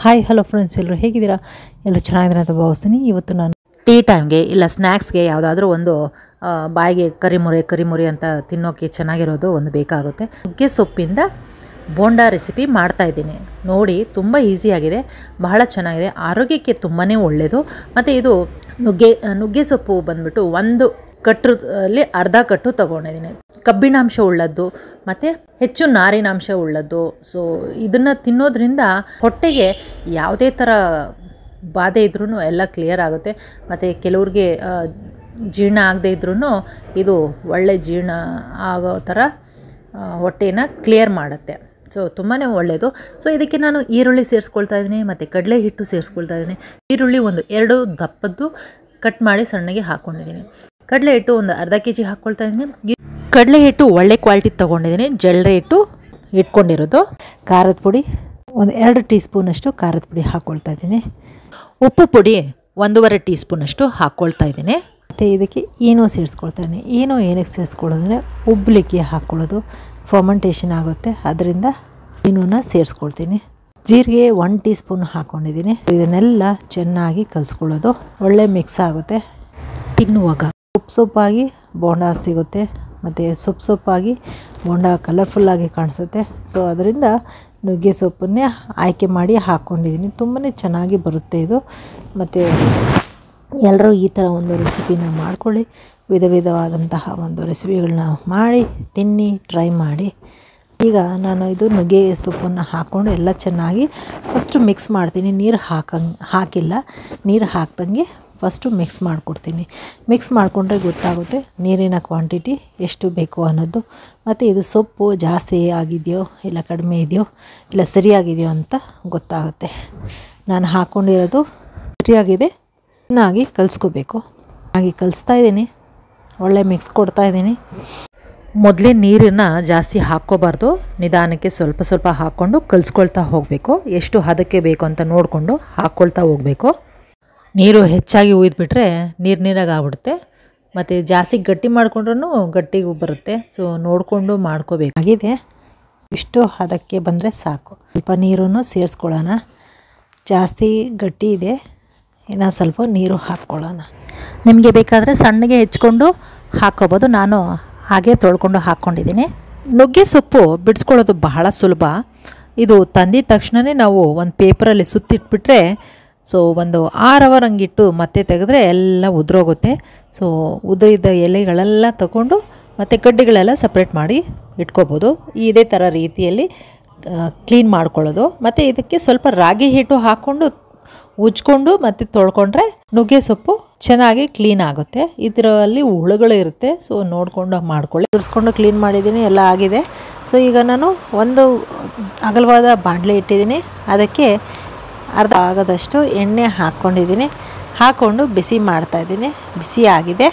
hi hello friends ಎಲ್ಲರೂ ಹೇಗಿದ್ದೀರಾ ಎಲ್ಲರೂ ಚೆನ್ನಾಗಿದ್ದೀರಾ ಅಂತ ಭಾವಿಸ್ತೀನಿ ಇವತ್ತು ನಾನು ಟೀ ಟೈಮ್ಗೆ ಇಲ್ಲ ಸ್ನ್ಯಾಕ್ಸ್ಗೆ ಯಾವುದಾದ್ರೂ ಒಂದು ಆ, ಬಾಯಿಗೆ ಕರಿಮುರಿ ಕರಿಮುರಿ ಅಂತ ತಿನ್ನೋಕ್ಕೆ ಚೆನ್ನಾಗಿರೋದು ಒಂದು ಬೇಕಾಗುತ್ತೆ ನುಗ್ಗೆ ಸೊಪ್ಪಿಂದ ಬೋಂಡಾ ರೆಸಿಪಿ ಮಾಡ್ತಾ ಇದ್ದೀನಿ ನೋಡಿ ತುಂಬ ಈಸಿಯಾಗಿದೆ ಬಹಳ ಚೆನ್ನಾಗಿದೆ ಆರೋಗ್ಯಕ್ಕೆ ತುಂಬಾ ಒಳ್ಳೆಯದು ಮತ್ತು ಇದು ನುಗ್ಗೆ ನುಗ್ಗೆ ಸೊಪ್ಪು ಬಂದ್ಬಿಟ್ಟು ಒಂದು ಕಟ್ಟು ಅಲ್ಲಿ ಅರ್ಧ ಕಟ್ಟು ತಗೊಂಡಿದ್ದೀನಿ ಕಬ್ಬಿಣಾಂಶ ಉಳ್ಳದ್ದು ಮತ್ತು ಹೆಚ್ಚು ನಾರಿನಾಂಶ ಉಳ್ಳದ್ದು ಸೊ ಇದನ್ನು ತಿನ್ನೋದ್ರಿಂದ ಹೊಟ್ಟೆಗೆ ಯಾವುದೇ ಥರ ಬಾಧೆ ಇದ್ರೂ ಎಲ್ಲ ಕ್ಲಿಯರ್ ಆಗುತ್ತೆ ಮತ್ತು ಕೆಲವ್ರಿಗೆ ಆ, ಜೀರ್ಣ ಆಗದೆ ಇದ್ರೂ ಇದು ಒಳ್ಳೆ ಜೀರ್ಣ ಆಗೋ ಥರ ಆ, ಹೊಟ್ಟೆನ ಕ್ಲಿಯರ್ ಮಾಡುತ್ತೆ ಸೊ ತುಂಬಾ ಒಳ್ಳೆಯದು ಸೊ ಇದಕ್ಕೆ ನಾನು ಈರುಳ್ಳಿ ಸೇರಿಸ್ಕೊಳ್ತಾ ಇದ್ದೀನಿ ಮತ್ತು ಕಡಲೆ ಹಿಟ್ಟು ಸೇರಿಸ್ಕೊಳ್ತಾ ಇದ್ದೀನಿ ಈರುಳ್ಳಿ ಒಂದು ಎರಡು ದಪ್ಪದ್ದು ಕಟ್ ಮಾಡಿ ಸಣ್ಣಗೆ ಹಾಕ್ಕೊಂಡಿದ್ದೀನಿ ಕಡಲೆ ಹಿಟ್ಟು ಒಂದು ಅರ್ಧ ಕೆ ಜಿ ಹಾಕ್ಕೊಳ್ತಾ ಇದ್ದೀನಿ ಕಡಲೆ ಹಿಟ್ಟು ಒಳ್ಳೆ ಕ್ವಾಲಿಟಿ ತೊಗೊಂಡಿದ್ದೀನಿ ಜಲ್ರೆ ಹಿಟ್ಟು ಇಟ್ಕೊಂಡಿರೋದು ಖಾರದ ಪುಡಿ ಒಂದು ಎರಡು ಟೀ ಸ್ಪೂನಷ್ಟು ಖಾರದ ಪುಡಿ ಹಾಕ್ಕೊಳ್ತಾ ಇದ್ದೀನಿ ಉಪ್ಪು ಪುಡಿ ಒಂದೂವರೆ ಟೀ ಸ್ಪೂನಷ್ಟು ಹಾಕ್ಕೊಳ್ತಾ ಇದ್ದೀನಿ ಮತ್ತು ಇದಕ್ಕೆ ಏನೋ ಸೇರಿಸ್ಕೊಳ್ತಾ ಇದ್ದೀನಿ ಏನೋ ಏನಕ್ಕೆ ಸೇರಿಸ್ಕೊಳ್ಳೋದಂದರೆ ಉಬ್ಲಿಕ್ಕೆ ಹಾಕ್ಕೊಳ್ಳೋದು ಫರ್ಮೆಂಟೇಷನ್ ಆಗುತ್ತೆ ಅದರಿಂದ ಏನೂನ ಸೇರಿಸ್ಕೊಳ್ತೀನಿ ಜೀರಿಗೆ ಒನ್ ಟೀ ಸ್ಪೂನ್ ಹಾಕ್ಕೊಂಡಿದ್ದೀನಿ ಇದನ್ನೆಲ್ಲ ಚೆನ್ನಾಗಿ ಕಲಿಸ್ಕೊಳ್ಳೋದು ಒಳ್ಳೆ ಮಿಕ್ಸ್ ಆಗುತ್ತೆ ತಿನ್ನುವಾಗ ಸೊಪ್ಪು ಸೊಪ್ಪಾಗಿ ಬೋಂಡ ಸಿಗುತ್ತೆ ಮತ್ತು ಸೊಪ್ಪು ಸೊಪ್ಪಾಗಿ ಬೋಂಡ ಕಲರ್ಫುಲ್ಲಾಗಿ ಕಾಣಿಸುತ್ತೆ ಸೊ ಅದರಿಂದ ನುಗ್ಗೆ ಸೊಪ್ಪನ್ನೇ ಆಯ್ಕೆ ಮಾಡಿ ಹಾಕ್ಕೊಂಡಿದ್ದೀನಿ ತುಂಬಾ ಚೆನ್ನಾಗಿ ಬರುತ್ತೆ ಇದು ಮತ್ತು ಎಲ್ಲರೂ ಈ ಥರ ಒಂದು ರೆಸಿಪಿನ ಮಾಡ್ಕೊಳ್ಳಿ ವಿಧ ವಿಧವಾದಂತಹ ಒಂದು ರೆಸಿಪಿಗಳನ್ನ ಮಾಡಿ ತಿನ್ನಿ ಟ್ರೈ ಮಾಡಿ ಈಗ ನಾನು ಇದು ನುಗ್ಗೆ ಸೊಪ್ಪನ್ನು ಹಾಕ್ಕೊಂಡು ಎಲ್ಲ ಚೆನ್ನಾಗಿ ಫಸ್ಟು ಮಿಕ್ಸ್ ಮಾಡ್ತೀನಿ ನೀರು ಹಾಕಂಗೆ ಹಾಕಿಲ್ಲ ನೀರು ಹಾಕ್ದಂಗೆ ಫಸ್ಟು ಮಿಕ್ಸ್ ಮಾಡಿಕೊಡ್ತೀನಿ ಮಿಕ್ಸ್ ಮಾಡಿಕೊಂಡ್ರೆ ಗೊತ್ತಾಗುತ್ತೆ ನೀರಿನ ಕ್ವಾಂಟಿಟಿ ಎಷ್ಟು ಬೇಕು ಅನ್ನೋದು ಮತ್ತು ಇದು ಸೊಪ್ಪು ಜಾಸ್ತಿ ಆಗಿದೆಯೋ ಇಲ್ಲ ಕಡಿಮೆ ಇದೆಯೋ ಇಲ್ಲ ಸರಿಯಾಗಿದೆಯೋ ಅಂತ ಗೊತ್ತಾಗುತ್ತೆ ನಾನು ಹಾಕ್ಕೊಂಡಿರೋದು ಸರಿಯಾಗಿದೆ ಚೆನ್ನಾಗಿ ಕಲಿಸ್ಕೋಬೇಕು ಹಾಗೆ ಕಲಿಸ್ತಾ ಇದ್ದೀನಿ ಒಳ್ಳೆ ಮಿಕ್ಸ್ ಕೊಡ್ತಾ ಇದ್ದೀನಿ ಮೊದಲೇ ನೀರನ್ನು ಜಾಸ್ತಿ ಹಾಕ್ಕೋಬಾರ್ದು ನಿಧಾನಕ್ಕೆ ಸ್ವಲ್ಪ ಸ್ವಲ್ಪ ಹಾಕ್ಕೊಂಡು ಕಲಿಸ್ಕೊಳ್ತಾ ಹೋಗಬೇಕು ಎಷ್ಟು ಹದಕ್ಕೆ ಬೇಕು ಅಂತ ನೋಡಿಕೊಂಡು ಹಾಕ್ಕೊಳ್ತಾ ಹೋಗಬೇಕು ನೀರು ಹೆಚ್ಚಾಗಿ ಉಯ್ದುಬಿಟ್ರೆ ನೀರು ನೀರಾಗಿ ಆಗ್ಬಿಡುತ್ತೆ ಮತ್ತು ಜಾಸ್ತಿ ಗಟ್ಟಿ ಮಾಡ್ಕೊಂಡ್ರೂ ಗಟ್ಟಿಗೂ ಬರುತ್ತೆ ಸೊ ನೋಡಿಕೊಂಡು ಮಾಡ್ಕೋಬೇಕಾಗಿದೆ ಇಷ್ಟು ಹದಕ್ಕೆ ಬಂದರೆ ಸಾಕು ಸ್ವಲ್ಪ ನೀರನ್ನು ಸೇರಿಸ್ಕೊಳ್ಳೋಣ ಜಾಸ್ತಿ ಗಟ್ಟಿ ಇದೆ ಇನ್ನು ಸ್ವಲ್ಪ ನೀರು ಹಾಕ್ಕೊಳ್ಳೋಣ ನಿಮಗೆ ಬೇಕಾದರೆ ಸಣ್ಣಗೆ ಹೆಚ್ಕೊಂಡು ಹಾಕ್ಕೋಬೋದು ನಾನು ಹಾಗೆ ತೊಳ್ಕೊಂಡು ಹಾಕ್ಕೊಂಡಿದ್ದೀನಿ ನುಗ್ಗೆ ಸೊಪ್ಪು ಬಿಡಿಸ್ಕೊಳ್ಳೋದು ಬಹಳ ಸುಲಭ ಇದು ತಂದಿದ ತಕ್ಷಣವೇ ನಾವು ಒಂದು ಪೇಪರಲ್ಲಿ ಸುತ್ತಿಟ್ಬಿಟ್ರೆ ಸೊ ಒಂದು ಆರು ಅವರ್ ಹಂಗಿಟ್ಟು ಮತ್ತೆ ತೆಗೆದ್ರೆ ಎಲ್ಲ ಉದುರೋಗುತ್ತೆ ಸೊ ಉದುರಿದ ಎಲೆಗಳೆಲ್ಲ ತಗೊಂಡು ಮತ್ತು ಗಡ್ಡೆಗಳೆಲ್ಲ ಸಪ್ರೇಟ್ ಮಾಡಿ ಇಟ್ಕೋಬೋದು ಇದೇ ಥರ ರೀತಿಯಲ್ಲಿ ಕ್ಲೀನ್ ಮಾಡ್ಕೊಳ್ಳೋದು ಮತ್ತು ಇದಕ್ಕೆ ಸ್ವಲ್ಪ ರಾಗಿ ಹಿಟ್ಟು ಹಾಕ್ಕೊಂಡು ಉಜ್ಕೊಂಡು ಮತ್ತು ತೊಳ್ಕೊಂಡ್ರೆ ನುಗ್ಗೆ ಸೊಪ್ಪು ಚೆನ್ನಾಗಿ ಕ್ಲೀನ್ ಆಗುತ್ತೆ ಇದರಲ್ಲಿ ಹುಳುಗಳು ಇರುತ್ತೆ ಸೊ ನೋಡಿಕೊಂಡು ಮಾಡ್ಕೊಳ್ಳಿ ತುರ್ಸ್ಕೊಂಡು ಕ್ಲೀನ್ ಮಾಡಿದ್ದೀನಿ ಎಲ್ಲ ಆಗಿದೆ ಸೊ ಈಗ ನಾನು ಒಂದು ಅಗಲವಾದ ಬಾಣಲೆ ಇಟ್ಟಿದ್ದೀನಿ ಅದಕ್ಕೆ ಅರ್ಧ ಆಗದಷ್ಟು ಎಣ್ಣೆ ಹಾಕ್ಕೊಂಡಿದ್ದೀನಿ ಹಾಕ್ಕೊಂಡು ಬಿಸಿ ಮಾಡ್ತಾಯಿದ್ದೀನಿ ಬಿಸಿ ಆಗಿದೆ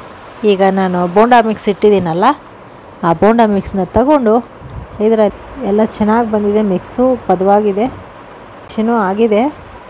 ಈಗ ನಾನು ಬೋಂಡಾ ಮಿಕ್ಸ್ ಇಟ್ಟಿದ್ದೀನಲ್ಲ ಆ ಬೋಂಡಾ ಮಿಕ್ಸ್ನ ತಗೊಂಡು ಇದರ ಎಲ್ಲ ಚೆನ್ನಾಗಿ ಬಂದಿದೆ ಮಿಕ್ಸು ಪದವಾಗಿದೆ ಚೆನ್ನಾಗಿ ಆಗಿದೆ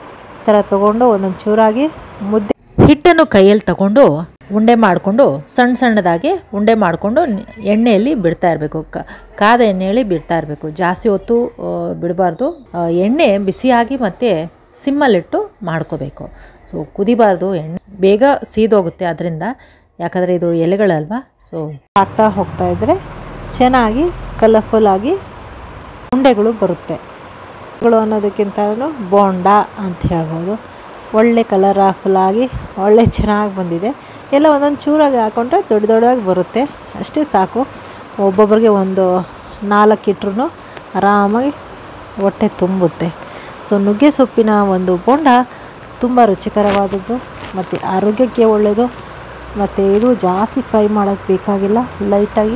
ಈ ಥರ ತೊಗೊಂಡು ಒಂದೊಂದು ಚೂರಾಗಿ ಮುದ್ದೆ ಹಿಟ್ಟನ್ನು ಕೈಯಲ್ಲಿ ತಗೊಂಡು ಉಂಡೆ ಮಾಡಿಕೊಂಡು ಸಣ್ಣ ಸಣ್ಣದಾಗಿ ಉಂಡೆ ಮಾಡಿಕೊಂಡು ಎಣ್ಣೆಯಲ್ಲಿ ಬಿಡ್ತಾ ಇರಬೇಕು ಕಾದ ಎಣ್ಣೆಯಲ್ಲಿ ಬಿಡ್ತಾ ಇರಬೇಕು ಜಾಸ್ತಿ ಹೊತ್ತು ಆ, ಬಿಡಬಾರ್ದು ಆ, ಎಣ್ಣೆ ಬಿಸಿಯಾಗಿ ಮತ್ತು ಸಿಮ್ಮಲ್ಲಿಟ್ಟು ಮಾಡ್ಕೋಬೇಕು ಸೊ ಕುದಿಬಾರ್ದು ಎಣ್ಣೆ ಬೇಗ ಸೀದೋಗುತ್ತೆ ಅದರಿಂದ ಯಾಕಂದರೆ ಇದು ಎಲೆಗಳಲ್ವಾ ಸೊ ಹಾಕ್ತಾ ಹೋಗ್ತಾ ಇದ್ದರೆ ಚೆನ್ನಾಗಿ ಕಲರ್ಫುಲ್ಲಾಗಿ ಉಂಡೆಗಳು ಬರುತ್ತೆ ಗಳು ಅನ್ನೋದಕ್ಕಿಂತ ಬೋಂಡ ಅಂತ ಹೇಳ್ಬೋದು ಒಳ್ಳೆ ಕಲರ್ಫುಲ್ಲಾಗಿ ಒಳ್ಳೆ ಚೆನ್ನಾಗಿ ಬಂದಿದೆ ಎಲ್ಲ ಒಂದೊಂದು ಚೂರಾಗಿ ಹಾಕ್ಕೊಂಡ್ರೆ ದೊಡ್ಡ ದೊಡ್ಡದಾಗಿ ಬರುತ್ತೆ ಅಷ್ಟೇ ಸಾಕು ಒಬ್ಬೊಬ್ಬರಿಗೆ ಒಂದು ನಾಲ್ಕು ಇಟ್ರು ಆರಾಮಾಗಿ ಹೊಟ್ಟೆ ತುಂಬುತ್ತೆ ಸೊ ನುಗ್ಗೆ ಸೊಪ್ಪಿನ ಒಂದು ಬೋಂಡ ತುಂಬ ರುಚಿಕರವಾದದ್ದು ಮತ್ತು ಆರೋಗ್ಯಕ್ಕೆ ಒಳ್ಳೆಯದು ಮತ್ತು ಇದು ಜಾಸ್ತಿ ಫ್ರೈ ಮಾಡೋಕ್ಕೆ ಬೇಕಾಗಿಲ್ಲ ಲೈಟಾಗಿ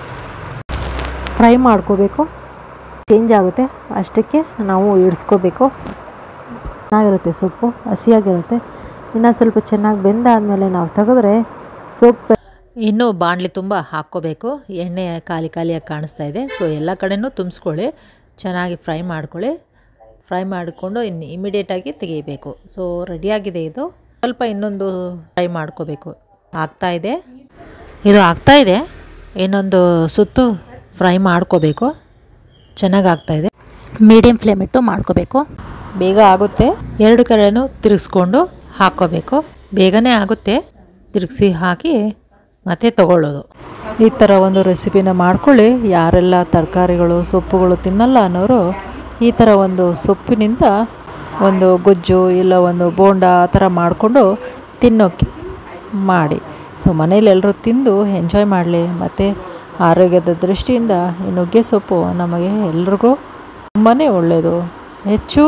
ಫ್ರೈ ಮಾಡ್ಕೋಬೇಕು ಚೇಂಜ್ ಆಗುತ್ತೆ ಅಷ್ಟಕ್ಕೆ ನಾವು ಇಡಿಸ್ಕೋಬೇಕು ಚೆನ್ನಾಗಿರುತ್ತೆ ಸೊಪ್ಪು ಹಸಿಯಾಗಿರುತ್ತೆ ಇನ್ನು ಸ್ವಲ್ಪ ಚೆನ್ನಾಗಿ ಬೆಂದಾದಮೇಲೆ ನಾವು ತೆಗೆದ್ರೆ ಸೊಪ್ಪು ಇನ್ನೂ ಬಾಣಲಿ ತುಂಬ ಹಾಕ್ಕೋಬೇಕು ಎಣ್ಣೆ ಖಾಲಿ ಖಾಲಿಯಾಗಿ ಕಾಣಿಸ್ತಾ ಇದೆ ಸೊ ಎಲ್ಲ ಕಡೆನೂ ತುಂಬಿಸ್ಕೊಳ್ಳಿ ಚೆನ್ನಾಗಿ ಫ್ರೈ ಮಾಡ್ಕೊಳ್ಳಿ ಫ್ರೈ ಮಾಡಿಕೊಂಡು ಇನ್ನು ಇಮಿಡಿಯೇಟಾಗಿ ತೆಗಿಬೇಕು ಸೊ ರೆಡಿಯಾಗಿದೆ ಇದು ಸ್ವಲ್ಪ ಇನ್ನೊಂದು ಫ್ರೈ ಮಾಡ್ಕೋಬೇಕು ಆಗ್ತಾ ಇದೆ ಇದು ಆಗ್ತಾ ಇದೆ ಇನ್ನೊಂದು ಸುತ್ತು ಫ್ರೈ ಮಾಡ್ಕೋಬೇಕು ಚೆನ್ನಾಗಿ ಆಗ್ತಾಯಿದೆ ಮೀಡಿಯಮ್ ಫ್ಲೇಮ್ ಇಟ್ಟು ಮಾಡ್ಕೋಬೇಕು ಬೇಗ ಆಗುತ್ತೆ ಎರಡು ಕಡೆನೂ ತಿರುಗಿಸ್ಕೊಂಡು ಹಾಕ್ಕೋಬೇಕು ಬೇಗನೆ ಆಗುತ್ತೆ ತಿರುಗಿಸಿ ಹಾಕಿ ಮತ್ತೆ ತಗೊಳ್ಳೋದು ಈ ಥರ ಒಂದು ರೆಸಿಪಿನ ಮಾಡ್ಕೊಳ್ಳಿ ಯಾರೆಲ್ಲ ತರಕಾರಿಗಳು ಸೊಪ್ಪುಗಳು ತಿನ್ನಲ್ಲ ಅನ್ನೋರು ಈ ಥರ ಒಂದು ಸೊಪ್ಪಿನಿಂದ ಒಂದು ಗೊಜ್ಜು ಇಲ್ಲ ಒಂದು ಬೋಂಡ ಆ ಥರ ಮಾಡಿಕೊಂಡು ತಿನ್ನೋಕ್ಕೆ ಮಾಡಿ ಸೊ ಮನೇಲಿ ಎಲ್ಲರೂ ತಿಂದು ಎಂಜಾಯ್ ಮಾಡಲಿ ಮತ್ತು ಆರೋಗ್ಯದ ದೃಷ್ಟಿಯಿಂದ ಈ ನುಗ್ಗೆ ಸೊಪ್ಪು ನಮಗೆ ಎಲ್ರಿಗೂ ತುಂಬಾ ಒಳ್ಳೆಯದು ಹೆಚ್ಚು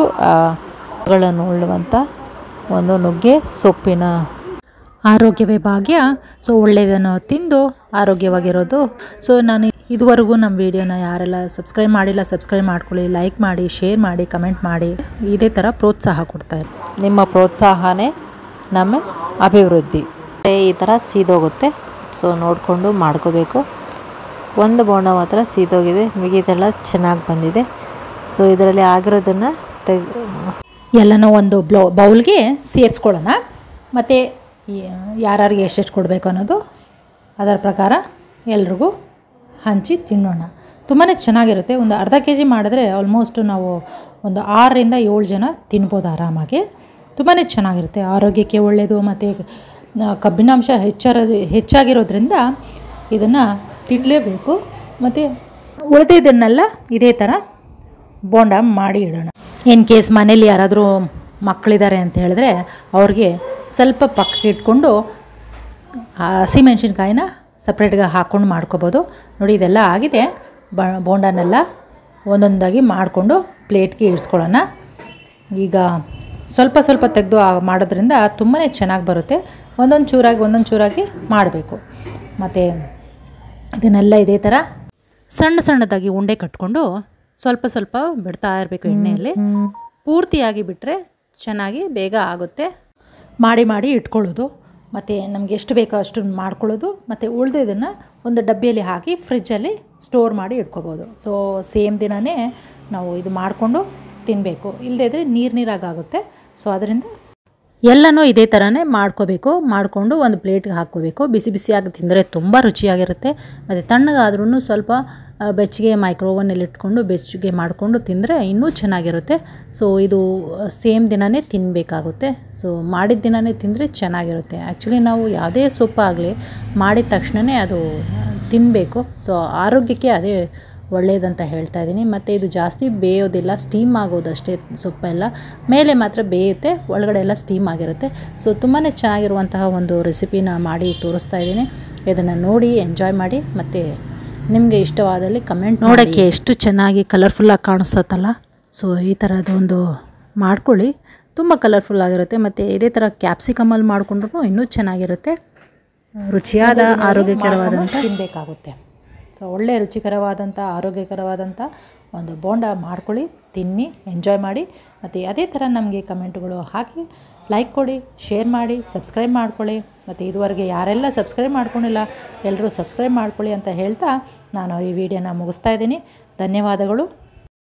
ಗಳನ್ನು ಉಳ್ಳುವಂಥ ಒಂದು ನುಗ್ಗೆ ಸೊಪ್ಪಿನ ಆರೋಗ್ಯವೇ ಭಾಗ್ಯ ಸೊ ಒಳ್ಳೆಯದನ್ನು ತಿಂದು ಆರೋಗ್ಯವಾಗಿರೋದು ಸೊ ನಾನು ಇದುವರೆಗೂ ನಮ್ಮ ವಿಡಿಯೋನ ಯಾರೆಲ್ಲ ಸಬ್ಸ್ಕ್ರೈಬ್ ಮಾಡಿಲ್ಲ ಸಬ್ಸ್ಕ್ರೈಬ್ ಮಾಡ್ಕೊಳ್ಳಿ ಲೈಕ್ ಮಾಡಿ ಶೇರ್ ಮಾಡಿ ಕಮೆಂಟ್ ಮಾಡಿ ಇದೇ ಥರ ಪ್ರೋತ್ಸಾಹ ಕೊಡ್ತಾರೆ ನಿಮ್ಮ ಪ್ರೋತ್ಸಾಹನೇ ನಮ್ಮ ಅಭಿವೃದ್ಧಿ ಈ ಥರ ಸೀದೋಗುತ್ತೆ ಸೊ ನೋಡಿಕೊಂಡು ಮಾಡ್ಕೋಬೇಕು ಒಂದು ಬೋಂಡ ಮಾತ್ರ ಸೀದೋಗಿದೆ ಮಿಗಿದೆಲ್ಲ ಚೆನ್ನಾಗಿ ಬಂದಿದೆ ಸೊ ಇದರಲ್ಲಿ ಆಗಿರೋದನ್ನು ತೆಗೆ ಎಲ್ಲನೂ ಒಂದು ಬ್ಲೌ ಬೌಲ್ಗೆ ಸೇರಿಸ್ಕೊಳ್ಳೋಣ ಮತ್ತು ಯಾರ್ಯಾರಿಗೆ ಎಷ್ಟೆಷ್ಟು ಕೊಡಬೇಕು ಅನ್ನೋದು ಅದರ ಪ್ರಕಾರ ಎಲ್ರಿಗೂ ಹಂಚಿ ತಿನ್ನೋಣ ತುಂಬಾ ಚೆನ್ನಾಗಿರುತ್ತೆ ಒಂದು ಅರ್ಧ ಕೆ ಜಿ ಮಾಡಿದ್ರೆ ಆಲ್ಮೋಸ್ಟ್ ನಾವು ಒಂದು ಆರರಿಂದ ಏಳು ಜನ ತಿನ್ಬೋದು ಆರಾಮಾಗಿ ತುಂಬಾ ಚೆನ್ನಾಗಿರುತ್ತೆ ಆರೋಗ್ಯಕ್ಕೆ ಒಳ್ಳೆಯದು ಮತ್ತು ಕಬ್ಬಿನಾಂಶ ಹೆಚ್ಚಾರೋದು ಹೆಚ್ಚಾಗಿರೋದ್ರಿಂದ ಇದನ್ನು ತಿನ್ನಲೇಬೇಕು ಮತ್ತು ಉಳಿದಿದ್ದನ್ನೆಲ್ಲ ಇದೇ ಥರ ಬೋಂಡ ಮಾಡಿ ಇಡೋಣ ಇನ್ ಕೇಸ್ ಮನೇಲಿ ಯಾರಾದರೂ ಮಕ್ಕಳಿದ್ದಾರೆ ಅಂತ ಹೇಳಿದ್ರೆ ಅವ್ರಿಗೆ ಸ್ವಲ್ಪ ಪಕ್ಕಕ್ಕೆ ಇಟ್ಕೊಂಡು ಹಸಿಮೆಣ್ಸಿನ್ಕಾಯಿನ ಸಪ್ರೇಟ್ಗೆ ಹಾಕ್ಕೊಂಡು ಮಾಡ್ಕೋಬೋದು ನೋಡಿ ಇದೆಲ್ಲ ಆಗಿದೆ ಬ ಬೋಂಡನೆಲ್ಲ ಒಂದೊಂದಾಗಿ ಮಾಡಿಕೊಂಡು ಪ್ಲೇಟ್ಗೆ ಇಡ್ಸ್ಕೊಳ್ಳೋಣ ಈಗ ಸ್ವಲ್ಪ ಸ್ವಲ್ಪ ತೆಗೆದು ಮಾಡೋದ್ರಿಂದ ತುಂಬಾ ಚೆನ್ನಾಗಿ ಬರುತ್ತೆ ಒಂದೊಂದು ಚೂರಾಗಿ ಒಂದೊಂದು ಚೂರಾಗಿ ಮಾಡಬೇಕು ಮತ್ತು ಇದನ್ನೆಲ್ಲ ಇದೇ ಥರ ಸಣ್ಣ ಸಣ್ಣದಾಗಿ ಉಂಡೆ ಕಟ್ಕೊಂಡು ಸ್ವಲ್ಪ ಸ್ವಲ್ಪ ಬಿಡ್ತಾ ಇರಬೇಕು ಎಣ್ಣೆಯಲ್ಲಿ ಪೂರ್ತಿಯಾಗಿ ಬಿಟ್ಟರೆ ಚೆನ್ನಾಗಿ ಬೇಗ ಆಗುತ್ತೆ ಮಾಡಿ ಮಾಡಿ ಇಟ್ಕೊಳ್ಳೋದು ಮತ್ತು ನಮಗೆ ಎಷ್ಟು ಬೇಕೋ ಅಷ್ಟು ಮಾಡ್ಕೊಳ್ಳೋದು ಮತ್ತು ಉಳಿದಿದ್ದನ್ನು ಒಂದು ಡಬ್ಬಿಯಲ್ಲಿ ಹಾಕಿ ಫ್ರಿಜ್ಜಲ್ಲಿ ಸ್ಟೋರ್ ಮಾಡಿ ಇಟ್ಕೋಬೋದು ಸೊ ಸೇಮ್ ದಿನವೇ ನಾವು ಇದು ಮಾಡಿಕೊಂಡು ತಿನ್ನಬೇಕು ಇಲ್ಲದೇ ಇದ್ದರೆ ನೀರು ನೀರಾಗುತ್ತೆ ಸೊ ಅದರಿಂದ ಎಲ್ಲನೂ ಇದೇ ಥರನೇ ಮಾಡ್ಕೋಬೇಕು ಮಾಡಿಕೊಂಡು ಒಂದು ಪ್ಲೇಟ್ಗೆ ಹಾಕ್ಕೋಬೇಕು ಬಿಸಿ ಬಿಸಿಯಾಗಿ ತಿಂದರೆ ತುಂಬ ರುಚಿಯಾಗಿರುತ್ತೆ ಮತ್ತು ತಣ್ಣಗಾದ್ರೂ ಸ್ವಲ್ಪ ಬೆಚ್ಚಗೆ ಮೈಕ್ರೋವನಲ್ಲಿ ಇಟ್ಕೊಂಡು ಬೆಚ್ಚಗೆ ಮಾಡಿಕೊಂಡು ತಿಂದರೆ ಇನ್ನೂ ಚೆನ್ನಾಗಿರುತ್ತೆ ಸೊ ಇದು ಸೇಮ್ ದಿನವೇ ತಿನ್ನಬೇಕಾಗುತ್ತೆ ಸೊ ಮಾಡಿದ ದಿನವೇ ತಿಂದರೆ ಚೆನ್ನಾಗಿರುತ್ತೆ ಆ್ಯಕ್ಚುಲಿ ನಾವು ಯಾವುದೇ ಸೊಪ್ಪಾಗಲಿ ಮಾಡಿದ ತಕ್ಷಣವೇ ಅದು ತಿನ್ನಬೇಕು ಸೊ ಆರೋಗ್ಯಕ್ಕೆ ಅದೇ ಒಳ್ಳೆಯದಂತ ಹೇಳ್ತಾ ಇದ್ದೀನಿ ಮತ್ತು ಇದು ಜಾಸ್ತಿ ಬೇಯೋದಿಲ್ಲ ಸ್ಟೀಮ್ ಆಗೋದಷ್ಟೇ ಸೊಪ್ಪೆಲ್ಲ ಮೇಲೆ ಮಾತ್ರ ಬೇಯುತ್ತೆ ಒಳಗಡೆ ಎಲ್ಲ ಸ್ಟೀಮ್ ಆಗಿರುತ್ತೆ ಸೊ ತುಂಬಾ ಚೆನ್ನಾಗಿರುವಂತಹ ಒಂದು ರೆಸಿಪಿನ ಮಾಡಿ ತೋರಿಸ್ತಾ ಇದ್ದೀನಿ ಇದನ್ನು ನೋಡಿ ಎಂಜಾಯ್ ಮಾಡಿ ಮತ್ತು ನಿಮಗೆ ಇಷ್ಟವಾದಲ್ಲಿ ಕಮೆಂಟ್ ನೋಡೋಕ್ಕೆ ಎಷ್ಟು ಚೆನ್ನಾಗಿ ಕಲರ್ಫುಲ್ಲಾಗಿ ಕಾಣಿಸ್ತತ್ತಲ್ಲ ಸೊ ಈ ಥರದೊಂದು ಮಾಡ್ಕೊಳ್ಳಿ ತುಂಬ ಕಲರ್ಫುಲ್ ಆಗಿರುತ್ತೆ ಮತ್ತು ಇದೇ ಥರ ಕ್ಯಾಪ್ಸಿಕಮಲ್ಲಿ ಮಾಡಿಕೊಂಡ್ರು ಇನ್ನೂ ಚೆನ್ನಾಗಿರುತ್ತೆ ರುಚಿಯಾದ ಆರೋಗ್ಯಕರವಾದಂಥ ತಿನ್ನಬೇಕಾಗುತ್ತೆ ಸೊ ಒಳ್ಳೆಯ ರುಚಿಕರವಾದಂಥ ಆರೋಗ್ಯಕರವಾದಂಥ ಒಂದು ಬೋಂಡ ಮಾಡ್ಕೊಳ್ಳಿ ತಿನ್ನಿ ಎಂಜಾಯ್ ಮಾಡಿ ಮತ್ತು ಅದೇ ಥರ ನಮಗೆ ಕಮೆಂಟ್ಗಳು ಹಾಕಿ ಲೈಕ್ ಕೊಡಿ ಶೇರ್ ಮಾಡಿ ಸಬ್ಸ್ಕ್ರೈಬ್ ಮಾಡ್ಕೊಳ್ಳಿ ಮತ್ತು ಇದುವರೆಗೆ ಯಾರೆಲ್ಲ ಸಬ್ಸ್ಕ್ರೈಬ್ ಮಾಡ್ಕೊಂಡಿಲ್ಲ ಎಲ್ಲರೂ ಸಬ್ಸ್ಕ್ರೈಬ್ ಮಾಡ್ಕೊಳ್ಳಿ ಅಂತ ಹೇಳ್ತಾ ನಾನು ಈ ವಿಡಿಯೋನ ಮುಗಿಸ್ತಾ ಇದ್ದೀನಿ ಧನ್ಯವಾದಗಳು